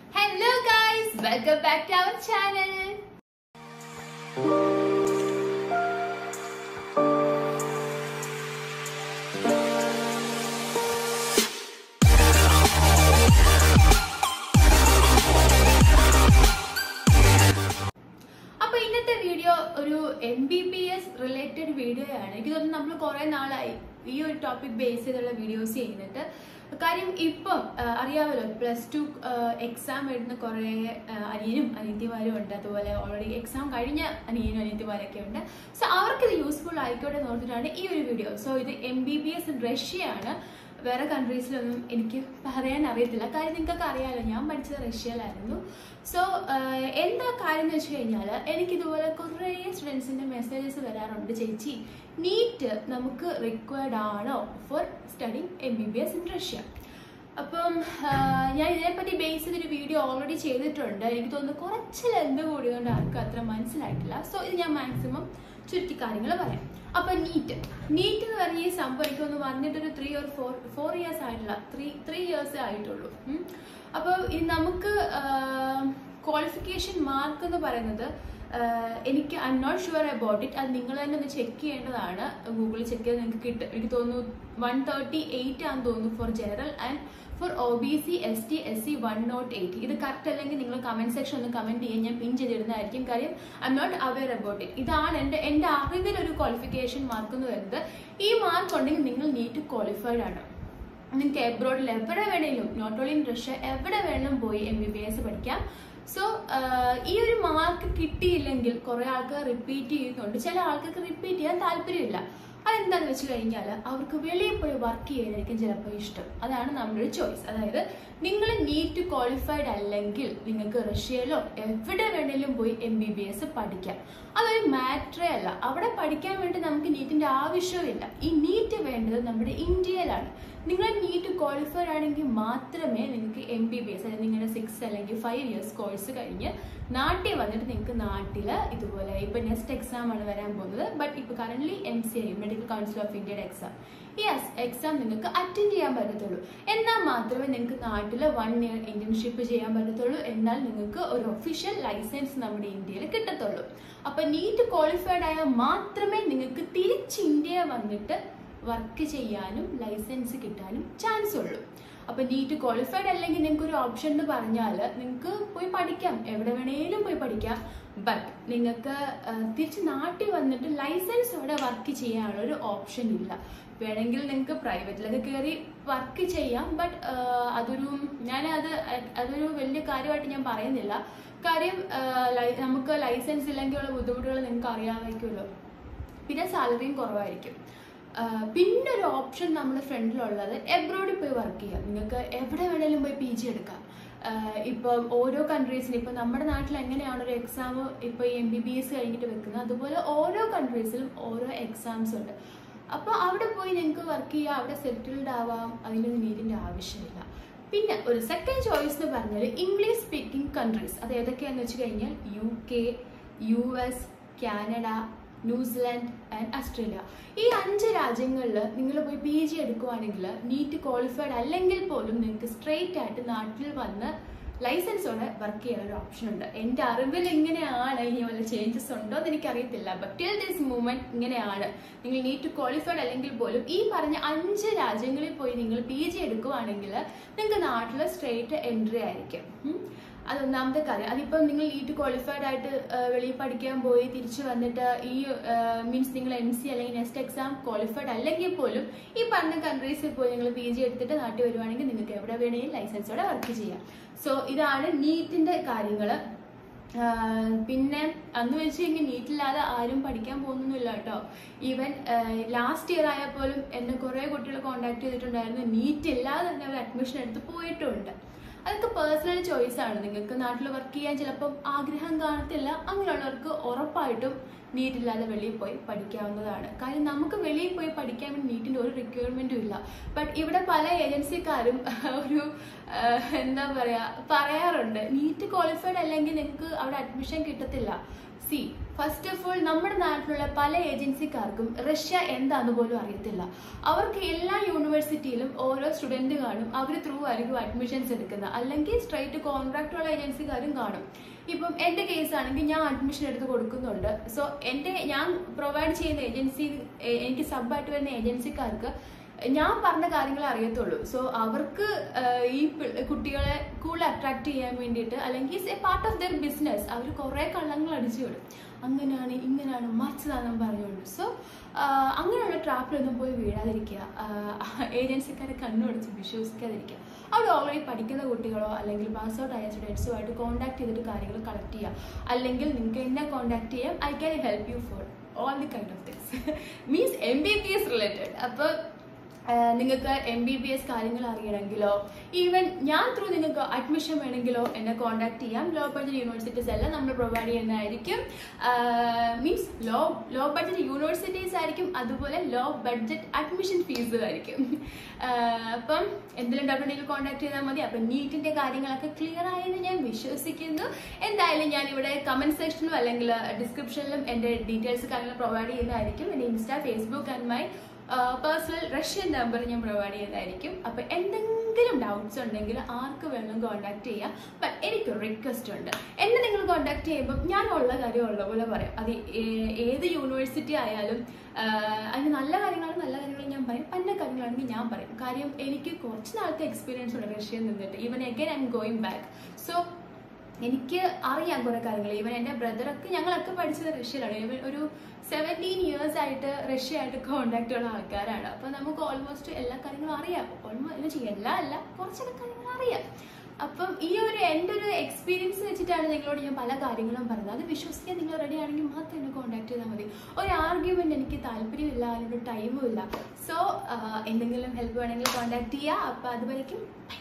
Hello guys, welcome back to our channel. അപ്പൊ ഇന്നത്തെ video ഒരു M B B S related video ആണ് എനിക്ക് തോന്നുന്നു നമ്മൾ കുറെ നാളായി ഈ ഒരു ടോപ്പിക് ബേസ് ചെയ്തുള്ള വീഡിയോസ് ചെയ്യുന്നിട്ട് കാര്യം ഇപ്പം ആ, അറിയാമല്ലോ പ്ലസ് ടു എക്സാം എഴുതുന്ന കുറെ ആ, അനിയനും അനിയത്തിമാരും ഉണ്ട് അതുപോലെ ഓൾറെഡി എക്സാം കഴിഞ്ഞ അനിയനും അനിയത്തിമാരൊക്കെ ഉണ്ട് സോ അവർക്ക് ഇത് യൂസ്ഫുൾ ആയിക്കോട്ടെ എന്ന് ഓർത്തിട്ടാണ് ഈ ഒരു വീഡിയോ സോ ഇത് എം ബി ബി എസ് റഷ്യയാണ് വേറെ കൺട്രീസിലൊന്നും എനിക്ക് പറയാൻ അറിയത്തില്ല കാര്യം നിങ്ങൾക്കൊക്കെ അറിയാമല്ലോ ഞാൻ പഠിച്ചത് റഷ്യയിലായിരുന്നു സോ എന്താ കാര്യം എന്ന് വെച്ച് കഴിഞ്ഞാൽ എനിക്ക് ഇതുപോലെ കുറേ സ്റ്റുഡൻസിന്റെ മെസ്സേജസ് വരാറുണ്ട് ചേച്ചി നീറ്റ് നമുക്ക് റിക്വയർഡ് ആണോ for study M B B S in Russia അപ്പം ആ, ഞാൻ ഇതിനെപ്പറ്റി ബേസ് ചെയ്തൊരു വീഡിയോ ഓൾറെഡി ചെയ്തിട്ടുണ്ട് എനിക്ക് തോന്നുന്നു കുറച്ച് ലെന്ത് കൂടിയതുകൊണ്ട് ആർക്കും അത്ര മനസ്സിലായിട്ടില്ല സോ ഇത് ഞാൻ മാക്സിമം ചുരുക്കി കാര്യങ്ങൾ പറയാം അപ്പൊ നീറ്റ് നീറ്റ് എന്ന് പറഞ്ഞ ഈ സംഭവം എനിക്ക് ഒന്ന് വന്നിട്ടൊരു three or four four years ആയിട്ടില്ല ത്രീ ത്രീ ഇയേഴ്സേ ആയിട്ടുള്ളൂ ഉം. അപ്പൊ ഈ നമുക്ക് ക്വാളിഫിക്കേഷൻ മാർക്ക് എന്ന് പറയുന്നത് ആഹ് എനിക്ക് I'm not sure about it അത് നിങ്ങൾ തന്നെ ഒന്ന് ചെക്ക് ചെയ്യേണ്ടതാണ് ഗൂഗിളിൽ ചെക്ക് ചെയ്ത് നിങ്ങൾക്ക് കിട്ടും എനിക്ക് തോന്നുന്നു വൺ തേർട്ടി എയ്റ്റ് ആണെന്ന് തോന്നുന്നു four general and four O B C S T S C one nought eight ഇത് കറക്റ്റ് അല്ലെങ്കിൽ നിങ്ങൾ കമന്റ് സെക്ഷൻ ഒന്ന് കമന്റ് ചെയ്യാൻ ഞാൻ പിൻ ചെയ്തിരുന്നതായിരിക്കും കാര്യം I'm not aware about it ഇതാണ് എൻ്റെ എൻ്റെ അറിവിൽ ഒരു ക്വാളിഫിക്കേഷൻ മാർക്ക് എന്ന് പറയുന്നത് ഈ മാർക്ക് ഉണ്ടെങ്കിൽ നിങ്ങൾ നീറ്റ് ക്വാളിഫൈഡ് ആണ് നിങ്ങൾക്ക് എബ്രോഡിൽ എവിടെ വേണേലും നോട്ട് ഓൺലി ഇൻ റഷ്യ എവിടെ വേണേലും പോയി എം ബി ബി എസ് പഠിക്കാം സോ ഈ ഒരു മാർക്ക് കിട്ടിയില്ലെങ്കിൽ കുറെ ആൾക്കാർ റിപ്പീറ്റ് ചെയ്യുന്നുണ്ട് ചില ആൾക്കാർക്ക് റിപ്പീറ്റ് ചെയ്യാൻ താല്പര്യമില്ല അതെന്താന്ന് വെച്ച് കഴിഞ്ഞാൽ അവർക്ക് വെളിയിൽ പോയി വർക്ക് ചെയ്യാനായിരിക്കും ചിലപ്പോൾ ഇഷ്ടം അതാണ് നമ്മുടെ ഒരു ചോയ്സ് അതായത് നിങ്ങൾ നീറ്റ് ക്വാളിഫൈഡ് അല്ലെങ്കിൽ നിങ്ങൾക്ക് റഷ്യയിലോ എവിടെ വേണേലും പോയി എം ബി ബി എസ് പഠിക്കാം അതൊരു മാറ്ററേ അല്ല അവിടെ പഠിക്കാൻ വേണ്ടി നമുക്ക് നീറ്റിന്റെ ആവശ്യമില്ല ഈ നീറ്റ് വേണ്ടത് നമ്മുടെ ഇന്ത്യയിലാണ് നിങ്ങൾ നീറ്റ് ക്വാളിഫൈഡ് ആണെങ്കിൽ മാത്രമേ നിങ്ങൾക്ക് എം ബി ബി എസ് അതായത് നിങ്ങളുടെ സിക്സ് അല്ലെങ്കിൽ ഫൈവ് ഇയേഴ്സ് കോഴ്സ് കഴിഞ്ഞ് നാട്ടിൽ വന്നിട്ട് നിങ്ങൾക്ക് നാട്ടിൽ ഇതുപോലെ ഇപ്പൊ നെക്സ്റ്റ് എക്സാം ആണ് വരാൻ പോകുന്നത് ബട്ട് ഇപ്പൊ current M C I medical council of ഇന്ത്യയുടെ എക്സാം യെസ് എക്സാം നിങ്ങൾക്ക് അറ്റൻഡ് ചെയ്യാൻ പറ്റത്തുള്ളൂ എന്നാൽ മാത്രമേ നിങ്ങൾക്ക് നാട്ടിൽ വൺ ഇയർ ഇന്റേൺഷിപ്പ് ചെയ്യാൻ പറ്റത്തുള്ളൂ എന്നാൽ നിങ്ങൾക്ക് ഒരു ഒഫീഷ്യൽ ലൈസൻസ് നമ്മുടെ ഇന്ത്യയിൽ കിട്ടത്തുള്ളൂ അപ്പൊ നീറ്റ് ക്വാളിഫൈഡ് ആയാൽ മാത്രമേ നിങ്ങൾക്ക് തിരിച്ച് ഇന്ത്യയിൽ വന്നിട്ട് വർക്ക് ചെയ്യാനും ലൈസൻസ് കിട്ടാനും ചാൻസ് ഉള്ളൂ അപ്പൊ നീറ്റ് ക്വാളിഫൈഡ് അല്ലെങ്കിൽ നിങ്ങൾക്ക് ഒരു ഓപ്ഷൻ എന്ന് പറഞ്ഞാൽ നിങ്ങൾക്ക് പോയി പഠിക്കാം എവിടെ വേണേലും പോയി പഠിക്കാം ബട്ട് നിങ്ങൾക്ക് ആ, തിരിച്ച് നാട്ടിൽ വന്നിട്ട് ലൈസൻസോടെ വർക്ക് ചെയ്യാനുള്ള ഒരു ഓപ്ഷൻ ഇല്ല വേണമെങ്കിൽ നിങ്ങൾക്ക് പ്രൈവറ്റിലൊക്കെ കയറി വർക്ക് ചെയ്യാം ബട്ട് അതൊരു ഞാൻ അത് അതൊരു വലിയ കാര്യമായിട്ട് ഞാൻ പറയുന്നില്ല കാര്യം ആ, ലൈ- നമുക്ക് ലൈസൻസ് ഇല്ലെങ്കിലുള്ള ബുദ്ധിമുട്ടുകൾ നിങ്ങൾക്ക് അറിയാമായിരിക്കുമല്ലോ പിന്നെ സാലറിയും കുറവായിരിക്കും ആ, പിന്നെ ഒരു ഓപ്ഷൻ നമ്മുടെ ഫ്രണ്ടിലുള്ളത് എബ്രോഡിൽ പോയി വർക്ക് ചെയ്യാം നിങ്ങൾക്ക് എവിടെ വേണേലും പോയി പി ജി എടുക്കാം ആ, ഇപ്പം ഓരോ കൺട്രീസിന് ഇപ്പം നമ്മുടെ നാട്ടിൽ എങ്ങനെയാണ് ഒരു എക്സാം ഇപ്പോൾ എം ബി ബി എസ് കഴിഞ്ഞിട്ട് വെക്കുന്നത് അതുപോലെ ഓരോ കൺട്രീസിലും ഓരോ എക്സാംസ് ഉണ്ട് അപ്പോൾ അവിടെ പോയി നിങ്ങൾക്ക് വർക്ക് ചെയ്യാം അവിടെ സെറ്റിൽഡ് ആവാം അതിനൊന്നും നീറ്റിൻ്റെ ആവശ്യമില്ല പിന്നെ ഒരു സെക്കൻഡ് ചോയ്സ് എന്ന് പറഞ്ഞാൽ ഇംഗ്ലീഷ് സ്പീക്കിംഗ് കൺട്രീസ് അത് ഏതൊക്കെയാണെന്ന് വെച്ച് കഴിഞ്ഞാൽ U K U S Canada New Zealand and Australia ഈ അഞ്ച് രാജ്യങ്ങളിൽ നിങ്ങൾ പോയി പി ജി എടുക്കുവാണെങ്കിൽ നീറ്റ് ക്വാളിഫൈഡ് അല്ലെങ്കിൽ പോലും നിങ്ങൾക്ക് സ്ട്രെയിറ്റ് ആയിട്ട് നാട്ടിൽ വന്ന് ലൈസൻസോടെ വർക്ക് ചെയ്യാൻ ഒരു ഓപ്ഷൻ ഉണ്ട് എൻ്റെ അറിവിൽ ഇങ്ങനെയാണ് ഇനി വല്ല ചേഞ്ചസ് ഉണ്ടോ എന്ന് എനിക്കറിയത്തില്ല ബട്ട് ടിൽ ദിസ് മൂവ്മെന്റ് ഇങ്ങനെയാണ് നിങ്ങൾ നീറ്റ് ക്വാളിഫൈഡ് അല്ലെങ്കിൽ പോലും ഈ പറഞ്ഞ അഞ്ച് രാജ്യങ്ങളിൽ പോയി നിങ്ങൾ പി ജി എടുക്കുവാണെങ്കിൽ നിങ്ങൾക്ക് നാട്ടിൽ സ്ട്രെയിറ്റ് എൻട്രി ആയിരിക്കും ഉം. അതൊന്നാമത്തെ കാര്യം അതിപ്പം നിങ്ങൾ നീറ്റ് ക്വാളിഫൈഡ് ആയിട്ട് ആ, വെളിയിൽ പഠിക്കാൻ പോയി തിരിച്ചു വന്നിട്ട് ഈ മീൻസ് നിങ്ങൾ എം സി അല്ലെങ്കിൽ നെക്സ്റ്റ് എക്സാം ക്വാളിഫൈഡ് അല്ലെങ്കിൽ പോലും ഈ പറഞ്ഞ കൺട്രീസിൽ പോയി നിങ്ങൾ പി ജി എടുത്തിട്ട് നാട്ടിൽ വരുവാണെങ്കിൽ നിങ്ങൾക്ക് എവിടെ വേണമെങ്കിലും ലൈസൻസോടെ വർക്ക് ചെയ്യാം സോ ഇതാണ് നീറ്റിന്റെ കാര്യങ്ങൾ പിന്നെ അന്ന് വെച്ച് കഴിഞ്ഞാൽ നീറ്റില്ലാതെ ആരും പഠിക്കാൻ പോകുന്നൊന്നുമില്ല കേട്ടോ ഈവൻ ലാസ്റ്റ് ഇയർ ആയപ്പോലും എന്നെ കുറേ കുട്ടികൾ കോൺടാക്ട് ചെയ്തിട്ടുണ്ടായിരുന്നു നീറ്റ് ഇല്ലാതെ തന്നെ അവർ അഡ്മിഷൻ എടുത്ത് പോയിട്ടുണ്ട് അതൊക്കെ പേഴ്സണൽ ചോയ്സ് ആണ് നിങ്ങൾക്ക് നാട്ടിൽ വർക്ക് ചെയ്യാൻ ചിലപ്പം ആഗ്രഹം കാണത്തില്ല അങ്ങനെയുള്ളവർക്ക് ഉറപ്പായിട്ടും നീറ്റ് ഇല്ലാതെ വെളിയിൽ പോയി പഠിക്കാവുന്നതാണ് കാര്യം നമുക്ക് വെളിയിൽ പോയി പഠിക്കാൻ വേണ്ടി നീറ്റിന്റെ ഒരു റിക്വയർമെന്റും ഇല്ല ബട്ട് ഇവിടെ പല ഏജൻസിക്കാരും ഒരു ആഹ്, എന്താ പറയാ പറയാറുണ്ട് നീറ്റ് ക്വാളിഫൈഡ് അല്ലെങ്കിൽ നിങ്ങൾക്ക് അവിടെ അഡ്മിഷൻ കിട്ടത്തില്ല സി ഫസ്റ്റ് ഓഫ് ഓൾ നമ്മുടെ നാട്ടിലുള്ള പല ഏജൻസിക്കാർക്കും റഷ്യ എന്താന്ന് പോലും അറിയത്തില്ല അവർക്ക് എല്ലാ യൂണിവേഴ്സിറ്റിയിലും ഓരോ സ്റ്റുഡന്റ് കാണും അവർ ത്രൂ ആയിരിക്കും അഡ്മിഷൻസ് എടുക്കുന്നത് അല്ലെങ്കിൽ സ്ട്രൈറ്റ് കോൺട്രാക്ട് ഉള്ള ഏജൻസിക്കാരും കാണും ഇപ്പം എൻ്റെ കേസ് ആണെങ്കിൽ ഞാൻ അഡ്മിഷൻ എടുത്ത് കൊടുക്കുന്നുണ്ട് സോ എൻ്റെ ഞാൻ പ്രൊവൈഡ് ചെയ്യുന്ന ഏജൻസി എനിക്ക് സബായിട്ട് വരുന്ന ഏജൻസിക്കാർക്ക് ഞാൻ പറഞ്ഞ കാര്യങ്ങൾ അറിയത്തുള്ളൂ സോ അവർക്ക് ആഹ്, ഈ പി- കുട്ടികളെ കൂടുതൽ അട്രാക്ട് ചെയ്യാൻ വേണ്ടിയിട്ട് അല്ലെങ്കിൽ a part of their business അവർ കുറേ കള്ളങ്ങൾ അടിച്ചു വിടും അങ്ങനെയാണ് ഇങ്ങനെയാണ് മറിച്ചതാണെന്നും പറഞ്ഞുകൊണ്ട് സോ അങ്ങനെയുള്ള ട്രാപ്പിലൊന്നും പോയി വീഴാതിരിക്കുക ഏജൻസിക്കാരെ കണ്ണുടച്ച് വിശ്വസിക്കാതിരിക്കുക അവിടെ ഓൾറെഡി പഠിക്കുന്ന കുട്ടികളോ അല്ലെങ്കിൽ പാസ് ഔട്ട് ആയ സ്റ്റുഡൻസുമായിട്ട് കോൺടാക്ട് ചെയ്തിട്ട് കാര്യങ്ങൾ കളക്ട് ചെയ്യുക അല്ലെങ്കിൽ നിങ്ങൾക്ക് എന്നെ കോൺടാക്ട് ചെയ്യാം I can help you for all the kind of things means M B B S related അപ്പോൾ നിങ്ങൾക്ക് എം ബി ബി എസ് കാര്യങ്ങൾ അറിയണമെങ്കിലോ ഈവൻ ഞാൻ ത്രൂ നിങ്ങൾക്ക് അഡ്മിഷൻ വേണമെങ്കിലോ എന്നെ കോൺടാക്ട് ചെയ്യാം ലോ ബഡ്ജറ്റ് യൂണിവേഴ്സിറ്റീസ് എല്ലാം നമ്മൾ പ്രൊവൈഡ് ചെയ്യുന്നതായിരിക്കും means low low budget universities ആയിരിക്കും അതുപോലെ ലോ ബഡ്ജറ്റ് അഡ്മിഷൻ ഫീസും ആയിരിക്കും ആഹ് അപ്പം എന്തെങ്കിലും ഡൗട്ട് ഉണ്ടെങ്കിൽ കോൺടാക്ട് ചെയ്താൽ മതി അപ്പം നീറ്റിന്റെ കാര്യങ്ങളൊക്കെ ക്ലിയർ ആയെന്ന് ഞാൻ വിശ്വസിക്കുന്നു എന്തായാലും ഞാൻ ഇവിടെ കമന്റ് സെക്ഷനിലും അല്ലെങ്കിൽ ഡിസ്ക്രിപ്ഷനിലും എൻ്റെ ഡീറ്റെയിൽസ് കാര്യങ്ങൾ പ്രൊവൈഡ് ചെയ്യുന്നതായിരിക്കും എൻ്റെ Insta Facebook and my personal Russian number ഞാൻ പ്രൊവൈഡ് ചെയ്യുന്നതായിരിക്കും അപ്പം എന്തെങ്കിലും ഡൗട്ട്സ് ഉണ്ടെങ്കിൽ ആർക്ക് വേണമെങ്കിലും കോൺടാക്ട് ചെയ്യാം ബട്ട് എനിക്ക് റിക്വസ്റ്റ് ഉണ്ട് എന്നെ നിങ്ങൾ കോൺടാക്ട് ചെയ്യുമ്പോൾ ഞാൻ ഉള്ള കാര്യം ഉള്ള പോലെ പറയാം അത് ഏ- ഏത് യൂണിവേഴ്സിറ്റി ആയാലും ആഹ് അതിന് നല്ല കാര്യങ്ങളാണ് നല്ല കാര്യങ്ങൾ ഞാൻ പറയും പന്ന കാര്യങ്ങളാണെങ്കിൽ ഞാൻ പറയും കാര്യം എനിക്ക് കുറച്ച് നാളത്തെ എക്സ്പീരിയൻസ് ഉണ്ട് റഷ്യയിൽ നിന്നിട്ട് even again I'm going back so എനിക്ക് അറിയാം കുറെ കാര്യങ്ങൾ ഈവൻ എൻ്റെ ബ്രദറൊക്കെ ഞങ്ങളൊക്കെ പഠിച്ചത് റഷ്യയിലാണ് ഈവൻ ഒരു സെവൻറ്റീൻ ഇയേഴ്സ് ആയിട്ട് റഷ്യ ആയിട്ട് കോണ്ടാക്ട് ഉള്ള ആൾക്കാരാണ് അപ്പോൾ നമുക്ക് ഓൾമോസ്റ്റ് എല്ലാ കാര്യങ്ങളും അറിയാം ഓൾമോസ്റ്റ് എല്ലാ അല്ല കുറച്ചൊക്കെ കാര്യങ്ങൾ അറിയാം അപ്പം ഈ ഒരു എൻ്റെ ഒരു എക്സ്പീരിയൻസ് വെച്ചിട്ടാണ് നിങ്ങളോട് ഞാൻ പല കാര്യങ്ങളും പറയുന്നത് അത് വിശ്വസിക്കാൻ നിങ്ങൾ റെഡി ആണെങ്കിൽ മാത്രം എന്നെ കോൺടാക്ട് ചെയ്താൽ മതി ഒരു ആർഗ്യുമെന്റ് എനിക്ക് താല്പര്യമില്ല അതിനൊരു ടൈമും ഇല്ല സോ എന്തെങ്കിലും ഹെൽപ്പ് വേണമെങ്കിൽ കോൺടാക്ട് ചെയ്യുക അപ്പോൾ അതുവരേക്കും ബൈ